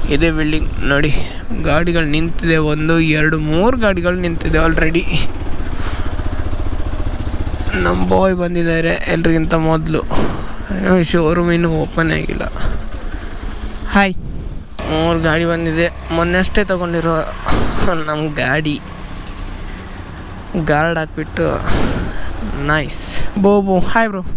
ಇದೇ ಬಿಲ್ಡಿಂಗ್ ನೋಡಿ ಗಾಡಿಗಳು ನಿಂತಿದೆ ಒಂದು ಎರಡು ಮೂರು ಗಾಡಿಗಳು ನಿಂತಿದೆ ಆಲ್ರೆಡಿ ನಮ್ಮ ಬಾಯ್ ಬಂದಿದ್ದಾರೆ ಎಲ್ರಿಗಿಂತ ಮೊದಲು ಶೋರೂಮ್ ಇನ್ನೂ ಓಪನ್ ಆಗಿಲ್ಲ ಹಾಯ್ ಮೂರು ಗಾಡಿ ಬಂದಿದೆ ಮೊನ್ನೆ ಅಷ್ಟೇ ತೊಗೊಂಡಿರೋ ನಮ್ಮ ಗಾಡಿ ಗಾರ್ಡ್ ಹಾಕ್ಬಿಟ್ಟು ನೈಸ್ ಬೋಬು ಹಾಯ್ ಬ್ರೋ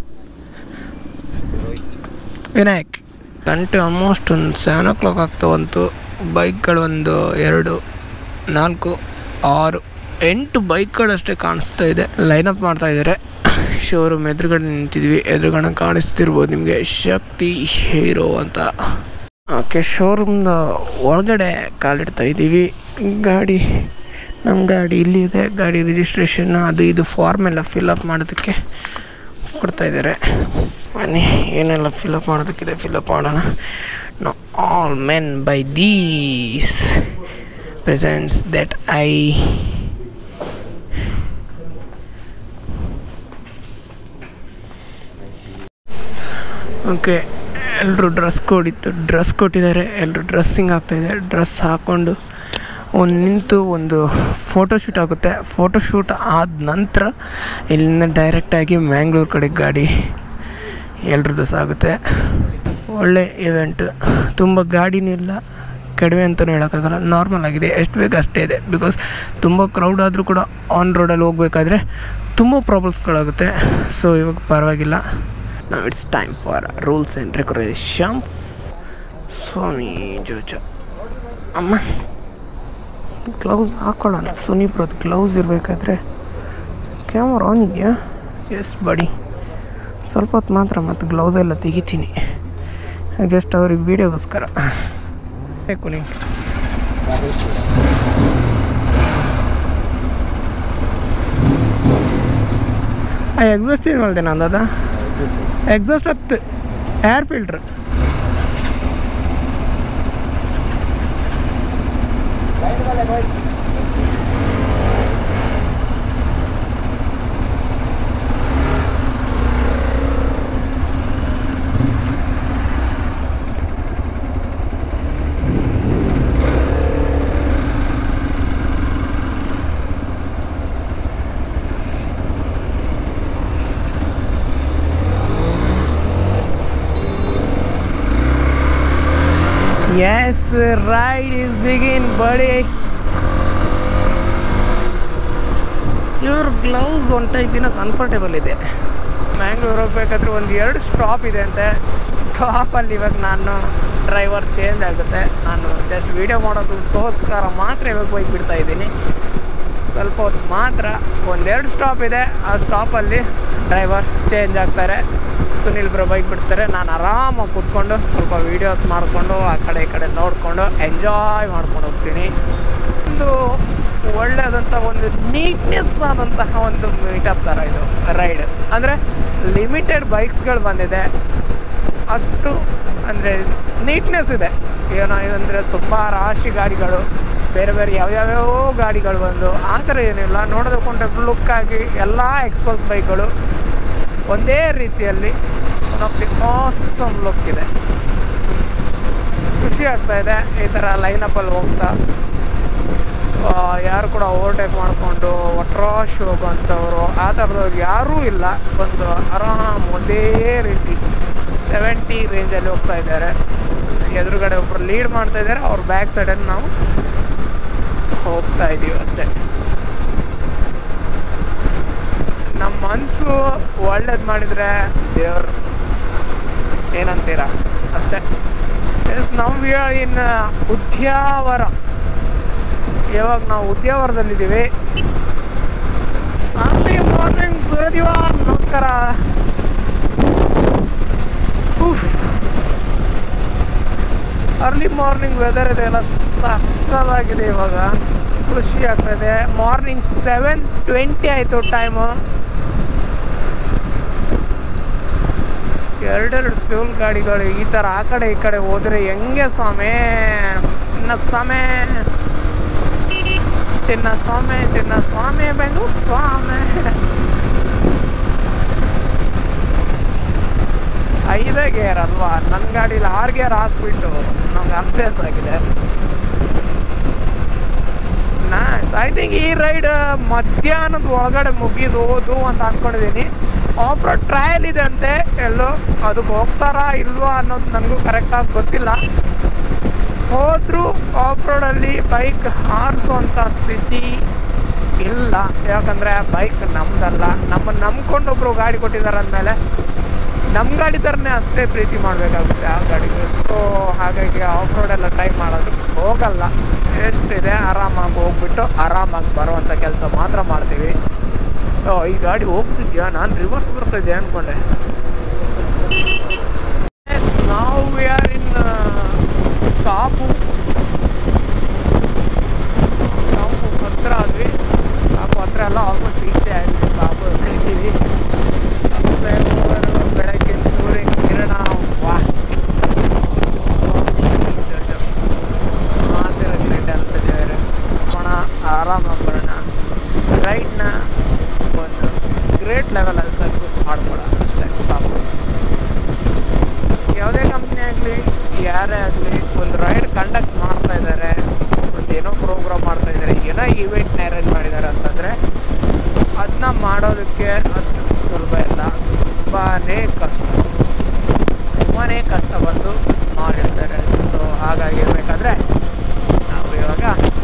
ವಿನಾಯಕ್ ಗಂಟೆ ಆಲ್ಮೋಸ್ಟ್ ಒಂದು ಸೆವೆನ್ ಓ ಕ್ಲಾಕ್ ಆಗ್ತಾ ಬಂತು ಬೈಕ್ಗಳು ಒಂದು ಎರಡು ನಾಲ್ಕು ಆರು ಎಂಟು ಬೈಕ್ಗಳಷ್ಟೇ ಕಾಣಿಸ್ತಾ ಇದೆ ಲೈನ್ ಅಪ್ ಮಾಡ್ತಾ ಇದ್ದಾರೆ ಶೋರೂಮ್ ಎದುರುಗಡೆ ನಿಂತಿದ್ವಿ ಎದುರುಗಡೆ ಕಾಣಿಸ್ತಿರ್ಬೋದು ನಿಮಗೆ ಶಕ್ತಿ ಹೀರೋ ಅಂತ ಓಕೆ ಶೋರೂಮ್ನ ಒಳಗಡೆ ಕಾಲಿಡ್ತಾ ಇದ್ದೀವಿ ಗಾಡಿ ನಮ್ಮ ಗಾಡಿ ಇಲ್ಲಿದೆ ಗಾಡಿ ರಿಜಿಸ್ಟ್ರೇಷನ್ ಅದು ಇದು ಫಾರ್ಮ್ ಎಲ್ಲ ಫಿಲಪ್ ಮಾಡೋದಕ್ಕೆ ಕೊಡ್ತಾ ಇದ್ದಾರೆ ಬನ್ನಿ ಏನೆಲ್ಲ ಫಿಲಪ್ ಮಾಡೋದಕ್ಕಿದೆ ಫಿಲಪ್ ಮಾಡೋಣ know all men by these presents that I okay ಎಲ್ಲರೂ ಡ್ರೆಸ್ ಕೋಡ್ ಇತ್ತು ಡ್ರೆಸ್ ಕೊಟ್ಟಿದ್ದಾರೆ ಎಲ್ಲರೂ ಡ್ರೆಸ್ಸಿಂಗ್ ಆಗ್ತಾಯಿದೆ ಡ್ರೆಸ್ ಹಾಕ್ಕೊಂಡು ಒಂದು ನಿಂತು ಒಂದು ಫೋಟೋಶೂಟ್ ಆಗುತ್ತೆ ಫೋಟೋಶೂಟ್ ಆದ ನಂತರ ಇಲ್ಲಿಂದ ಡೈರೆಕ್ಟಾಗಿ ಮ್ಯಾಂಗ್ಳೂರು ಕಡೆ ಗಾಡಿ ಎಲ್ರದ್ದು ಸಾಗುತ್ತೆ ಒಳ್ಳೆ ಇವೆಂಟ್ ತುಂಬ ಗಾಡಿನೂ ಇಲ್ಲ ಕಡಿಮೆ ಅಂತಲೂ ಹೇಳೋಕ್ಕಾಗಲ್ಲ ನಾರ್ಮಲ್ ಆಗಿದೆ ಎಷ್ಟು ಬೇಕು ಅಷ್ಟೇ ಇದೆ ಬಿಕಾಸ್ ತುಂಬ ಕ್ರೌಡ್ ಆದರೂ ಕೂಡ ಆನ್ ರೋಡಲ್ಲಿ ಹೋಗ್ಬೇಕಾದ್ರೆ ತುಂಬ ಪ್ರಾಬ್ಲಮ್ಸ್ಗಳಾಗುತ್ತೆ ಸೊ ಇವಾಗ ಪರವಾಗಿಲ್ಲ ನಾವು it's time for rules and regulations ಸ್ವಾಮಿ ಜೋಜೋ ಅಮ್ಮ ಗ್ಲೌಸ್ ಹಾಕ್ಕೊಳ್ಳೋಣ ಸುನೀಪ್ರದ್ದು ಗ್ಲೌಸ್ ಇರಬೇಕಾದ್ರೆ ಕ್ಯಾಮರಾ ಆನ್ ಇದೆಯಾ ಎಸ್ ಬಡಿ ಸ್ವಲ್ಪ ಹೊತ್ತು ಮಾತ್ರ ಮತ್ತು ಗ್ಲೌಸ್ ಎಲ್ಲ ತೆಗಿತೀನಿ ಜಸ್ಟ್ ಅವ್ರಿಗೆ ವೀಡಿಯೋಗೋಸ್ಕರ ಬೇಕು ನಿಂಗೆ ಆ ಎಕ್ಸಾಸ್ಟ್ ಏನು ಮಾಡಿದೆ ನಾನು ಅದ ಎಕ್ಸಾಸ್ಟ್ ಹತ್ತು air filter Yes, ride is begin, buddy. ಇವ್ರ ಗ್ಲೌಸ್ ಒನ್ ಟೈಪ್ ದಿನ ಕಂಫರ್ಟೇಬಲ್ ಇದೆ ಮ್ಯಾಂಗ್ಳೂರ್ ಹೋಗ್ಬೇಕಾದ್ರೆ ಒಂದು ಎರಡು ಸ್ಟಾಪ್ ಇದೆ ಅಂತೆ ಸ್ಟಾಪಲ್ಲಿ ಇವಾಗ ನಾನು ಡ್ರೈವರ್ ಚೇಂಜ್ ಆಗುತ್ತೆ ನಾನು ಜಸ್ಟ್ ವೀಡಿಯೋ ಮಾಡೋದಕ್ಕೋಸ್ಕರ ಮಾತ್ರ ಇವಾಗ ಬೈಕ್ ಬಿಡ್ತಾ ಇದ್ದೀನಿ ಸ್ವಲ್ಪ ಹೊತ್ತು ಮಾತ್ರ ಒಂದೆರಡು ಸ್ಟಾಪ್ ಇದೆ ಆ ಸ್ಟಾಪಲ್ಲಿ ಡ್ರೈವರ್ ಚೇಂಜ್ ಆಗ್ತಾರೆ ಸುನಿಲ್ ಬ್ರೋ ಬೈಕ್ ಬಿಡ್ತಾರೆ ನಾನು ಆರಾಮಾಗಿ ಕೂತ್ಕೊಂಡು ಸ್ವಲ್ಪ ವೀಡಿಯೋಸ್ ಮಾಡಿಕೊಂಡು ಆ ಕಡೆ ಈ ಕಡೆ ನೋಡಿಕೊಂಡು ಎಂಜಾಯ್ ಮಾಡ್ಕೊಂಡು ಹೋಗ್ತೀನಿ ಒಂದು ಒಳ್ಳೆಯದಂಥ ಒಂದು ನೀಟ್ನೆಸ್ ಆದಂತಹ ಒಂದು ಮೀಟಪ್ ಥರ ಇದು ರೈಡ್ ಅಂದರೆ ಲಿಮಿಟೆಡ್ ಬೈಕ್ಸ್ಗಳು ಬಂದಿದೆ ಅಷ್ಟು ಅಂದರೆ ನೀಟ್ನೆಸ್ ಇದೆ ಏನೋ ಇದಂದರೆ ತುಂಬ ರಾಶಿ ಗಾಡಿಗಳು ಬೇರೆ ಬೇರೆ ಯಾವ್ಯಾವ್ಯಾವೋ ಗಾಡಿಗಳು ಬಂದು ಆ ಥರ ಏನಿಲ್ಲ ನೋಡೋದಕ್ಕೊಂಡೆ ಲುಕ್ ಆಗಿ ಎಲ್ಲ ಎಕ್ಸ್ಪಲ್ಸ್ ಬೈಕ್ಗಳು ಒಂದೇ ರೀತಿಯಲ್ಲಿ one of the awesome look ಇದೆ ಖುಷಿ ಆಗ್ತಾ ಇದೆ ಈ ಥರ ಲೈನಪ್ಪಲ್ಲಿ ಹೋಗ್ತಾ ಆ, ಯಾರು ಕೂಡ ಓವರ್ಟೇಕ್ ಮಾಡಿಕೊಂಡು ಒಟ್ರಾಶ್ ಹೋಗುವಂಥವ್ರು ಆ ಥರದವ್ರು ಯಾರೂ ಇಲ್ಲ ಒಂದು ಆರಾಮ್ ಒಂದೇ ರೀತಿ ಸೆವೆಂಟಿ ರೇಂಜಲ್ಲಿ ಹೋಗ್ತಾ ಇದ್ದಾರೆ ಎದುರುಗಡೆ ಒಬ್ಬರು ಲೀಡ್ ಮಾಡ್ತಾ ಇದ್ದಾರೆ ಅವ್ರ ಬ್ಯಾಕ್ ಸೈಡಲ್ಲಿ ನಾವು ಹೋಗ್ತಾ ಇದ್ದೀವಿ ಅಷ್ಟೇ ನಮ್ಮ ಮನಸ್ಸು ಒಳ್ಳೇದು ಮಾಡಿದರೆ ದೇವ್ರು ಏನಂತೀರ ಅಷ್ಟೇ ಎಸ್ ನಾವು ಇನ್ ಉದ್ಯಾವರ ಇವಾಗ ನಾವು ಉದ್ಯಾವರದಲ್ಲಿದ್ದೀವಿ ಅರ್ಲಿ ಮಾರ್ನಿಂಗ್ ಸೂರ್ಯದಿವ ನಮಸ್ಕಾರ ಅರ್ಲಿ ಮಾರ್ನಿಂಗ್ ವೆದರ್ ಇದೆ ಎಲ್ಲ ಸಕ್ಕದಾಗಿದೆ ಇವಾಗ ಖುಷಿ ಆಗ್ತದೆ ಮಾರ್ನಿಂಗ್ ಸೆವೆನ್ ಟ್ವೆಂಟಿ ಆಯಿತು ಟೈಮು ಎರಡೆರಡು ಫ್ಯೂಲ್ ಗಾಡಿಗಳು ಈ ಥರ ಆ ಕಡೆ ಈ ಕಡೆ ಹೋದರೆ ಹೆಂಗೆ ಸ್ವಾಮಿ ಚಿನ್ನ ಸ್ವಾಮಿ ಚಿನ್ನ ಸ್ವಾಮಿ ಚಿನ್ನ ಸ್ವಾಮಿ ಬೆಂಗಳೂರು ಸ್ವಾಮಿ ಐದೇ ಗೇರ್ ಅಲ್ವಾ ನನ್ನ ಗಾಡೀಲಿ ಆರು ಗೇರ್ ಹಾಕ್ಬಿಟ್ಟು ನಮ್ಗೆ ಅಭ್ಯಾಸ ಆಗಿದೆ ನೈಸ್ ಐ ಥಿಂಕ್ ಈ ರೈಡ್ ಮಧ್ಯಾಹ್ನದ ಒಳಗಡೆ ಮುಗಿದೋದು ಅಂತ ಅನ್ಕೊಂಡಿದ್ದೀನಿ ಆಫ್ ರೋಡ್ ಟ್ರಯಲ್ ಇದೆ ಅಂತೆ ಎಲ್ಲೋ ಅದಕ್ಕೆ ಹೋಗ್ತಾರಾ ಇಲ್ವಾ ಅನ್ನೋದು ನನಗೂ ಕರೆಕ್ಟಾಗಿ ಗೊತ್ತಿಲ್ಲ ಹೋದರೂ ಆಫ್ ರೋಡಲ್ಲಿ ಬೈಕ್ ಹಾರಿಸುವಂಥ ಸ್ಥಿತಿ ಇಲ್ಲ ಯಾಕಂದರೆ ಬೈಕ್ ನಮ್ದಲ್ಲ ನಮ್ಮನ್ನು ನಂಬ್ಕೊಂಡು ಒಬ್ರು ಗಾಡಿ ಕೊಟ್ಟಿದ್ದಾರೆ ಅಂದಮೇಲೆ ನಮ್ಮ ಗಾಡಿ ಥರನೇ ಅಷ್ಟೇ ಪ್ರೀತಿ ಮಾಡಬೇಕಾಗುತ್ತೆ ಆ ಗಾಡಿಗೆ ಸೊ ಹಾಗಾಗಿ ಆಫ್ ರೋಡೆಲ್ಲ ಟ್ರೈ ಮಾಡೋದಕ್ಕೆ ಹೋಗಲ್ಲ ಎಷ್ಟಿದೆ ಆರಾಮಾಗಿ ಹೋಗ್ಬಿಟ್ಟು ಆರಾಮಾಗಿ ಬರುವಂಥ ಕೆಲಸ ಮಾತ್ರ ಮಾಡ್ತೀವಿ ಓ ಈ ಗಾಡಿ ಹೋಗ್ತಿದ್ಯಾ ನಾನು ರಿವರ್ಸ್ ಬರ್ತಿದ್ದೆ ಅಂದ್ಕೊಂಡೆ ನಾವು we are in Kapu Kapu ಹತ್ರ ಆದ್ವಿ ಕಾಪು ಹತ್ರ ಎಲ್ಲ ಆಲ್ಮೋಸ್ಟ್ ಈಚೆ ಆದ್ವಿ ಕಾಪು ಇದ್ದೀವಿ ಬೆಂಗಳೂರು ಬೆಳಗಿನ ಸೂರ್ಯನ ಕಿರಣ ವಾ ಮಾತಿರೋದಿದ್ದಾರೆ ಕೋಣ ಆರಾಮಾಗಿ ಬರೋಣ ರೈಡ್ನ ಒಂದು ಗ್ರೇಟ್ ಲೆವೆಲಲ್ಲಿ ಸಕ್ಸಸ್ ಮಾಡ್ಕೊಡ ಅಷ್ಟೇ ಪಾಪ ಯಾವುದೇ ಕಂಪ್ನಿ ಆಗಲಿ ಯಾರೇ ಆಗಲಿ ಒಂದು ರೈಡ್ ಕಂಡಕ್ಟ್ ಮಾಡ್ತಾ ಇದ್ದಾರೆ ಒಂದು ಏನೋ ಪ್ರೋಗ್ರಾಮ್ ಮಾಡ್ತಾ ಇದ್ದಾರೆ ಏನೋ ಇವೆಂಟ್ನ ಅರೇಂಜ್ ಮಾಡಿದ್ದಾರೆ ಅಂತಂದರೆ ಅದನ್ನ ಮಾಡೋದಕ್ಕೆ ಅಷ್ಟು ಸುಲಭ ಇಲ್ಲ ತುಂಬಾ ಕಷ್ಟ ತುಂಬಾ ಕಷ್ಟ ಬಂದು ಮಾಡಿರ್ತಾರೆ ಸೊ ಹಾಗಾಗಿರ್ಬೇಕಾದ್ರೆ ನಾವು ಇವಾಗ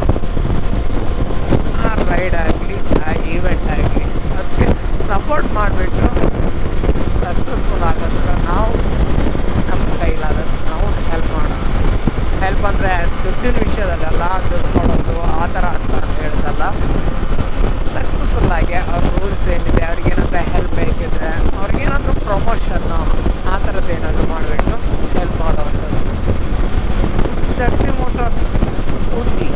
ಆ ರೈಡ್ ಆಗಲಿ ಆ ಈವೆಂಟ್ ಆಗಲಿ ಅದಕ್ಕೆ ಸಪೋರ್ಟ್ ಮಾಡಿಬಿಟ್ಟು ಸಕ್ಸಸ್ಫುಲ್ ಆಗೋದಕ್ಕೆ ನಾವು ನಮ್ಮ ಕೈಲಾದಷ್ಟು ನಾವು ಹೆಲ್ಪ್ ಮಾಡೋಣ ಹೆಲ್ಪ್ ಅಂದರೆ ದುಡ್ಡಿನ ವಿಷಯದಲ್ಲೆಲ್ಲ ದುಡ್ಡು ಕೊಡೋದು ಆ ಥರ ಅಂತ ಹೇಳ್ದಲ್ಲ ಸಕ್ಸಸ್ಫುಲ್ ಆಗಿ ಅವ್ರ ರೂಲ್ಸ್ ಏನಿದೆ ಅವ್ರಿಗೇನಾದ್ರೂ ಹೆಲ್ಪ್ ಬೇಕಿದ್ರೆ ಅವ್ರಿಗೇನಾದ್ರೂ ಪ್ರಮೋಷನ್ನು ಆ ಥರದ್ದು ಏನಾದರೂ ಮಾಡಿಬಿಟ್ಟು ಹೆಲ್ಪ್ ಮಾಡೋವಂಥದ್ದು ಶಕ್ತಿ ಮೋಟಾರ್ಸ್ ಊಟಿ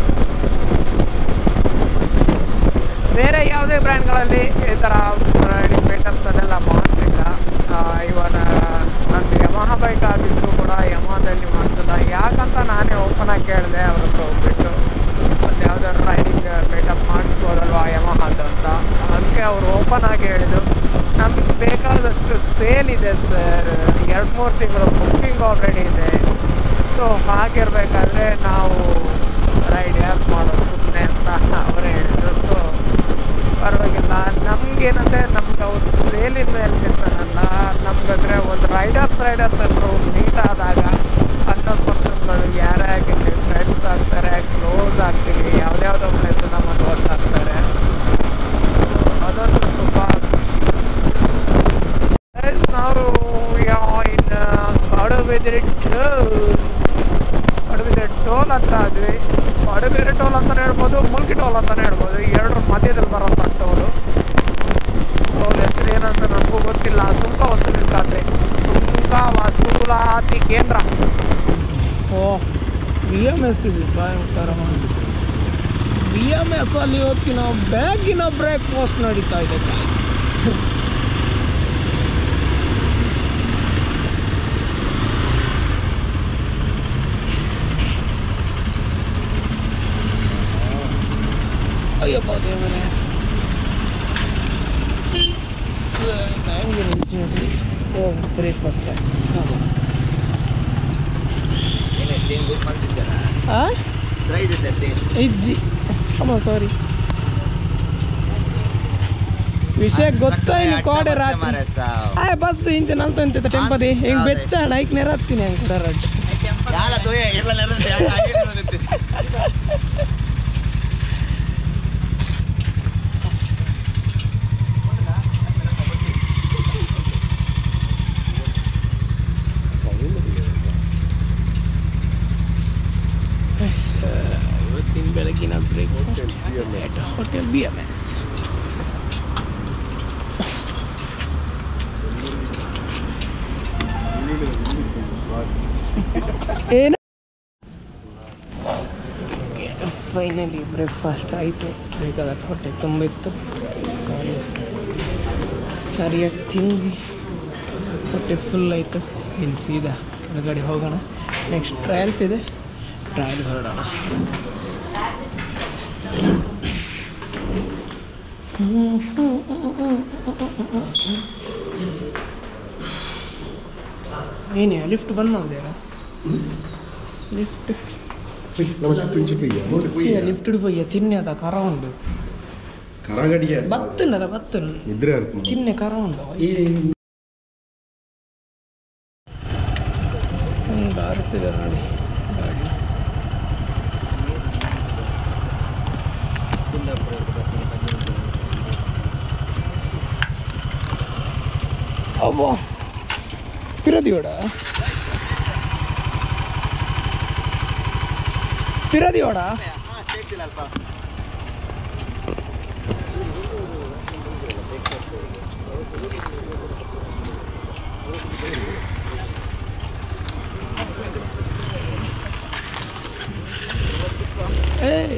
ಬೇರೆ ಯಾವುದೇ ಬ್ರ್ಯಾಂಡ್ಗಳಲ್ಲಿ ಈ ಥರ ರೈಡಿಂಗ್ ಮೇಟರ್ಸನ್ನೆಲ್ಲ ಮಾಡ್ತಿಲ್ಲ ಇವನ ನಂದು ಯಮಹ ಬೈಕ್ ಆಗಿದ್ರು ಕೂಡ ಯಮಹದಲ್ಲಿ ಮಾಡ್ತಿಲ್ಲ ಯಾಕಂತ ನಾನೇ ಓಪನ್ ಆಗಿ ಕೇಳಿದೆ ಅವ್ರ ಹತ್ರ ಹೋಗ್ಬಿಟ್ಟು ಮತ್ತು ಯಾವ್ದಾದ್ರು ರೈಡಿಂಗ್ ಮೇಟಪ್ ಮಾಡಿಸ್ಬೋದಲ್ವಾ ಯಮಹದ್ದು ಅಂತ ಅದಕ್ಕೆ ಅವರು ಓಪನ್ ಆಗಿ ಹೇಳಿದ್ರು ನಮ್ಗೆ ಬೇಕಾದಷ್ಟು ಸೇಲ್ ಇದೆ ಸರ್ ಎರಡು ಮೂರು ತಿಂಗಳು ಬುಕ್ಕಿಂಗ್ ಆಲ್ರೆಡಿ ಇದೆ ಸೊ ಹಾಗಿರ್ಬೇಕಾದ್ರೆ ನಾವು ರೈಡ್ ಯಾಕೆ ಮಾಡೋದು ಸುಮ್ಮನೆ ಅಂತ ಅವರೇ ಹೇಳಿದ್ರು ಸೊ ಪರವಾಗಿಲ್ಲ ನಮ್ಗೇನಂದರೆ ನಮ್ಗೆ ಅವ್ರು ಸೇಲಿನ ಮೇಲೆ ಡಿಪೆಂಡಲ್ಲ ನಮ್ಗಂದರೆ ಒಂದು ರೈಡರ್ಸ್ ರೈಡರ್ಸ್ ಎಲ್ಲರೂ ಮೀಟ್ ಆದಾಗ ಹನ್ನೊಂದು ಪರ್ಸನ್ಗಳು ಯಾರೇ ಆಗಿರಲಿ ಫ್ರೆಂಡ್ಸ್ ಆಗ್ತಾರೆ ಕ್ಲೋಸ್ ಆಗ್ತೀವಿ ಯಾವ್ದ್ಯಾವುದೋ ಪ್ಲೇಸ್ ನಮ್ಮನ್ನು ಗೊತ್ತಾಗ್ತಾರೆ ಅದೊಂದು ತುಂಬ ನಾವು ಯಾವ ಇನ್ನು ಪಡುಬಿದ್ರೆ ಟೋಲ್ ಪಡುಬಿದ್ರೆ ಟೋಲ್ ಹತ್ರ ಆದ್ವಿ ಪಡುಬಿದ್ರೆ ಟೋಲ್ ಅಂತಲೇ ಹೇಳ್ಬೋದು ಮುಲ್ಕಿ ಟೋಲ್ ಅಂತಲೇ ಹೇಳ್ಬೋದು ಎರಡರ ಮಧ್ಯದಲ್ಲಿ ಬರೋಂಥ ಟೋಲು ಟೋಲ್ ಹೆಸರು ಏನಂತ ನನಗೂ ಗೊತ್ತಿಲ್ಲ ಸುಂಕ ವಸೂಲಿ ಖಾತೆ ಸುಂಕ ವಸೂಲಾತಿ ಕೇಂದ್ರ ಓ ಬಿ ಎಮ್ ಎಸ್ ಇದೆ ಭಯಂಕರ ಬಿ ಎಮ್ ಎಸ್ ಅಲ್ಲಿ ಇವತ್ತಿನ ಬ್ಯಾಗಿನ ಬ್ರೇಕ್ಫಾಸ್ಟ್ ನಡೀತಾ ಇದೆ ಅಯ್ಯಪ್ಪ ದೇವರೇ ಓ ಬ್ರೇಕ್ಫಾಸ್ಟ್ ಹಾಂ ಇಜ್ಜಿ ಅಮ್ಮ ಸಾರಿ ವಿಷಯ ಗೊತ್ತಾಯ್ತು ಕೋಡೆ ರಾತ್ರಿ ಆಯ್ ಬಸ್ ಇಂತೆ ನಂತ ಇಂತ ಟೆಂಪದಿ ಹಿಂಗ್ ಬೆಚ್ಚ ನೈಕ್ ನೆರತ್ತೀನಿ ಹಂಗೆ ಕೂಡ ರಡ್ಡು ಇವತ್ತಿನ ಬೆಳಗಿನ breakfast hotel B M S ಏನು ಫೈನಲಿ ಬ್ರೇಕ್ಫಾಸ್ಟ್ ಆಯಿತು ಬೇಕಾದ ಹೊಟ್ಟೆ ತುಂಬಿತ್ತು ಖಾಲಿ ಸರಿಯಾಗಿ ತಿಂದ್ವಿ ಹೊಟ್ಟೆ ಫುಲ್ ಆಯಿತು ಇನ್ನು ಸೀದಾ ಕೆಳಗಡೆ ಹೋಗೋಣ ನೆಕ್ಸ್ಟ್ ಟ್ರಯಲ್ಸ್ ಇದೆ ಟ್ರಯಲ್ ಹೊರಡೋಣ ಏನೇ ಲಿಫ್ಟ್ ಬಂದ್ ಮಾಡಿದ್ಯಾರ ಲಿಫ್ಟ್ നമുക്ക് തുഞ്ചി പെയ്യ ಲಿಫ್ಟ್ ಪೊಯ್ಯ ತಿನ್ನೆ ಅದ ಕರ ಉಂಡು കറാകടിയ ಬತ್ತುಂಡದ ಬತ್ತುಂಡು നിദ്ര ഇറക്കും ತಿನ್ನೆ ಕರ ಉಂಡು ಹ್ಮ್, ಬಾರಿಸ್ತಿದೆ ನೋಡಿ ಗಾಡಿ ಅಬ್ಬಾ ಪಿರದಿಯೋಡ ಪಿರದಿಯೋಡ ಏಯ್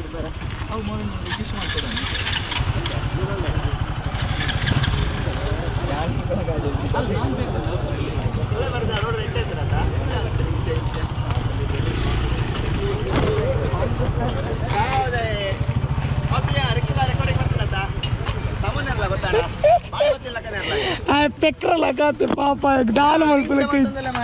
ಆ ಪೆಕ್ರಲ್ ಹಾಕಾತು ಪಾಪ ದಾನ ಮಾಡ್ಕೊಳಕ್ಕೆ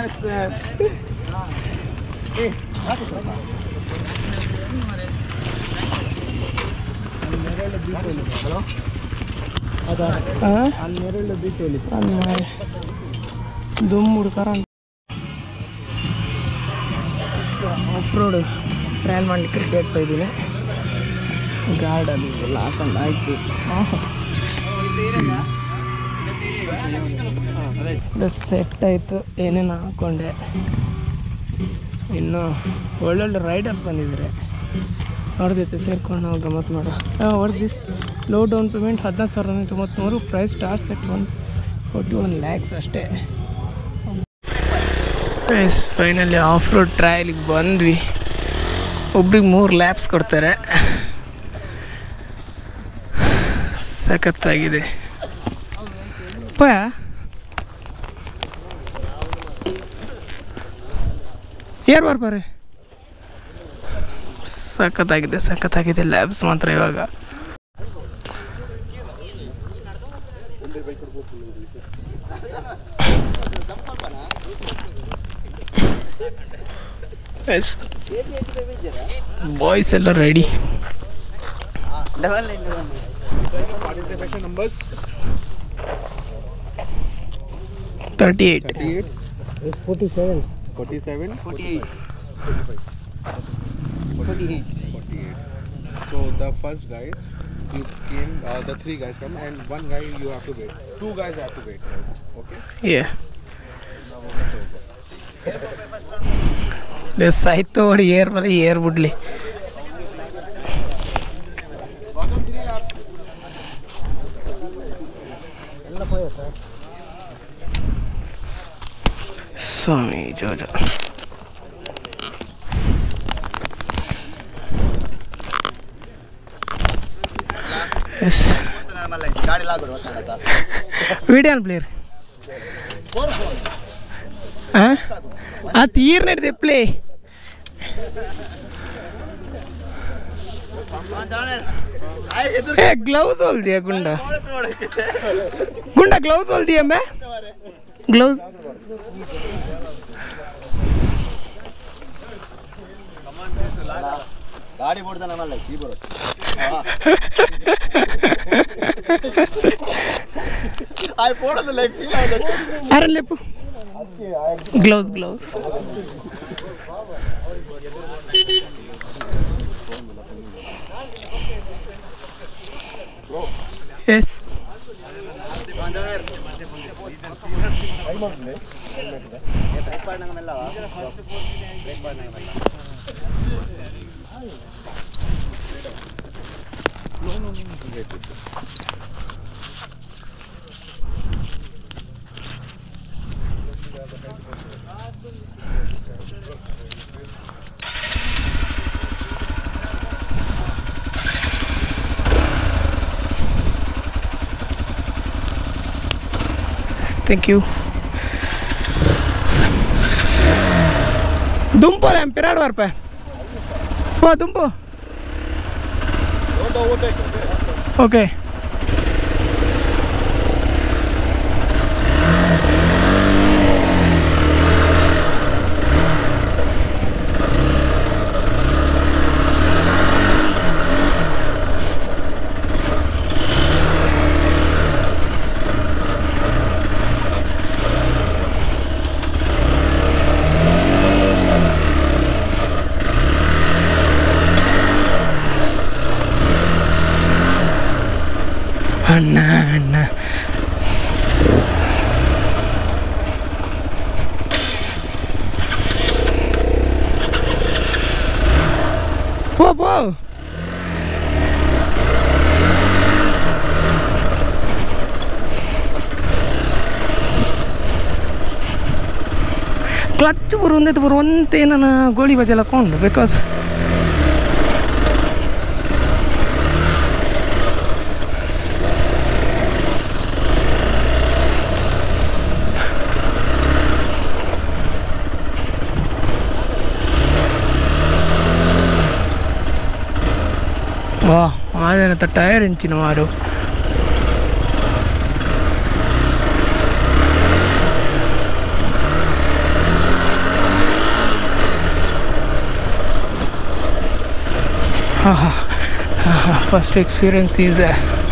ಹನ್ನೆರಡು ಬಿಟ್ಟು ದುಮ್ಮುಡು ಕರೆಂಟ್ ಆಫ್ ರೋಡ್ ಟ್ರಯಲ್ ಮಾಡ್ಲಿಕ್ಕೆ ಕ್ರಿಕೆಟ್ ಇದ್ದೀನಿ ಗಾರ್ಡನ್ ಎಲ್ಲ ಹಾಕೊಂಡು ಆಯ್ತು ಸೆಟ್ ಆಯಿತು ಏನೇನು ಹಾಕ್ಕೊಂಡೆ ಇನ್ನು ಒಳ್ಳೊಳ್ಳೆ ರೈಡರ್ಸ್ ಬಂದಿದ್ದಾರೆ ಅವ್ರ ಜೊತೆ ಸೇರ್ಕೊಂಡು ನಾವು ಗಮತ್ ಮಾಡೋ ಅವ್ರ ದಿಸ್ ಲೋ ಡೌನ್ ಪೇಮೆಂಟ್ ಹದಿನಾಲ್ಕು ಸಾವಿರದ ತೊಂಬತ್ತ್ಮೂರು price starts at one forty one lakhs ಅಷ್ಟೇ ಎಸ್ ಫೈನಲಿ ಆಫ್ ರೋಡ್ ಟ್ರಯಲಿಗೆ ಬಂದ್ವಿ ಒಬ್ರಿಗೆ ಮೂರು ಲ್ಯಾಬ್ಸ್ ಕೊಡ್ತಾರೆ ಸಖತ್ತಾಗಿದೆ ಪ ಯಾರು ಬರ್ಬಾರೆ ಸಖತ್ತಾಗಿದೆ ಸಖತ್ತಾಗಿದೆ ಲ್ಯಾಬ್ಸ್ ಮಾತ್ರ ಇವಾಗ ಬಾಯ್ಸ್ ಎಲ್ಲ ready participation numbers thirty eight forty seven forty seven forty eight forty eight so the first guys you came uh, the three guys come and one guy you have to wait two guys have to wait okay ಏ ಸಾಯ್ತು ನೋಡಿ air ಬರೀ air ಬಿಡ್ಲಿ ಸ್ವಾಮಿ ಜೋಜ yes video player ಹಾಂ ಆ ತೀರ್ ನಡೆದೆ play ಏ ಗ್ಲೌಸ್ ಹೊಲ್ದಿಯಾ ಗುಂಡ ಗುಂಡ ಗ್ಲೌಸ್ ಹೊಲ್ದಿಯಾ ಮೇ ಗ್ಲೌಸ್ ಗಾಡಿ ಬಿಡ್ತಾನ ನಮ್ಮಲ್ಲ ಸೀ ಬರುತ್ತೆ ಅದು போடுறதில்ல ஃபீல் ஆகுது ಅರಲ್ಲೆಪ್ಪು ಗ್ಲೌಸ್ ಗ್ಲೌಸ್ ಎಸ್ ಬ್ರೇಕ್ பண்ணாங்க மெல்லவா ಬ್ರೇಕ್ பண்ணாங்க மெல்ல ಥ್ಯಾಂಕ್ ಯು ದುಂಪು ರ್ಯಾಂ ಪಿರಾಡ್ ವಾರ್ಪೆ ಓ ದುಂಪು ಓಕೆ ಅಣ್ಣ ಅಣ್ಣ ಪೋ ಪೋ ಕ್ಲಚ್ ಬರು ಒಂದೇ ಬರು ಒಂದೇ ನನ್ನ ಗೋಳಿ ಬಜೆಲ್ಲ ಕೊಂಡು ಬಿಕಾಸ್ ವಾ ಆದನಂತ ಟೈರ್ ಹೆಂಚಿನ ಮಾರು first experience is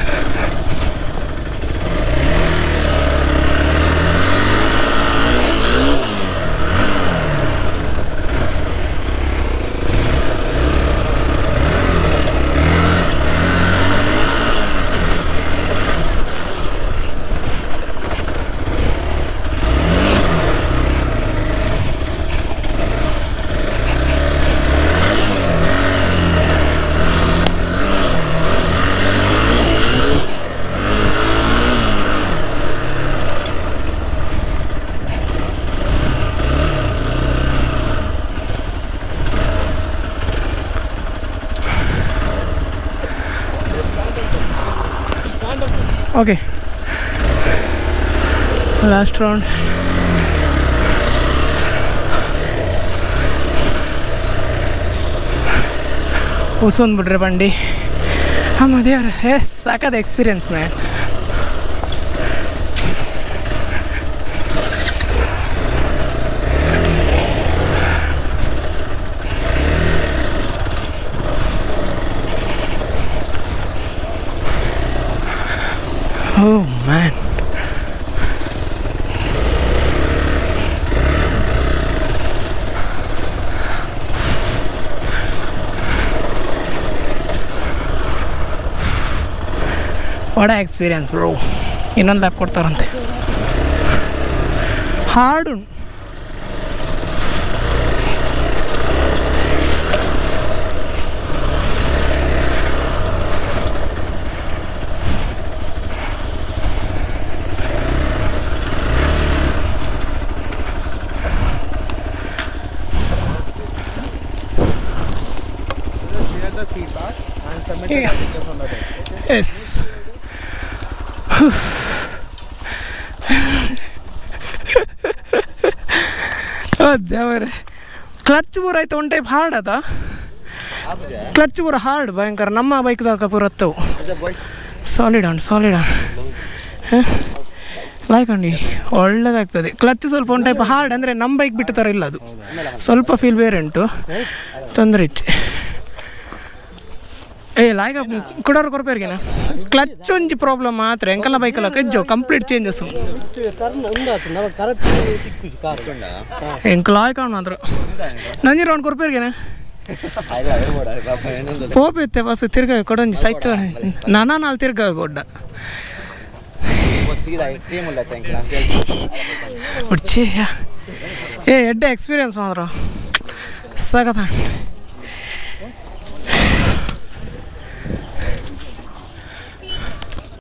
okay last round ಬಿಡ್ರಿ ಬಂಡಿ ಅಮ್ಮ ದೇವ್ರ ಏ ಸಾಕಾದ experience man Oh man. What experience bro ಇನ್ನೊಂದು ಲ್ಯಾಪ್ ಕೊಡ್ತಾರಂತೆ ಹಾಡು Share the feedback and submit Yeah. the pictures on the deck. Okay? Yes ದೇವರೇ ಕ್ಲಚ್ ಪೂರ ಆಯ್ತು ಒನ್ ಟೈಪ್ ಹಾರ್ಡ್ ಅದ ಕ್ಲಚ್ ಪೂರ ಹಾರ್ಡ್ ಭಯಂಕರ ನಮ್ಮ ಬೈಕ್ದಾಗ ಪೂರ ಹತ್ತವು solid on solid on like ಅಂಡಿ ಒಳ್ಳೇದಾಗ್ತದೆ ಕ್ಲಚ್ ಸ್ವಲ್ಪ ಒಂದು ಟೈಪ್ ಹಾರ್ಡ್ ಅಂದರೆ ನಮ್ಮ ಬೈಕ್ ಬಿಟ್ಟ ಥರ ಇಲ್ಲ ಅದು ಸ್ವಲ್ಪ ಫೀಲ್ ಬೇರೆ ಉಂಟು ತೊಂದರೆ ಇಚ್ಚೆ ಏ ಲಾಯ್ಕ ಕುಡೋರು ಕೊರಪೇರ್ಗೆನ ಕ್ಲಚ್ ಒಂಜಿ ಪ್ರಾಬ್ಲಮ್ ಮಾತ್ರ ಎಂಕಲ್ಲ ಬೈಕಲ್ಲ ಕೆಜ್ಜೋ ಕಂಪ್ಲೀಟ್ ಚೇಂಜಸ್ ಎಂಕ ಲಾಯ್ಕ ಮಾತ್ರ ನಂಜಿ ರೌಂಡ್ ಕೊರಪೇರ್ಗೆನ ಪೋಪಿತ್ತೆ ಬಸ್ ತಿರ್ಗ ಕೊಡೊಂಜಿ ಸೈತ್ ನಾನಾ ನಾಲ್ ತಿರ್ಗ ಕೊಡ್ಡ ಉಡ್ಚಿ ಏ ಎಡ್ಡೆ ಎಕ್ಸ್ಪೀರಿಯನ್ಸ್ ಮಾತ್ರ ಸಗತ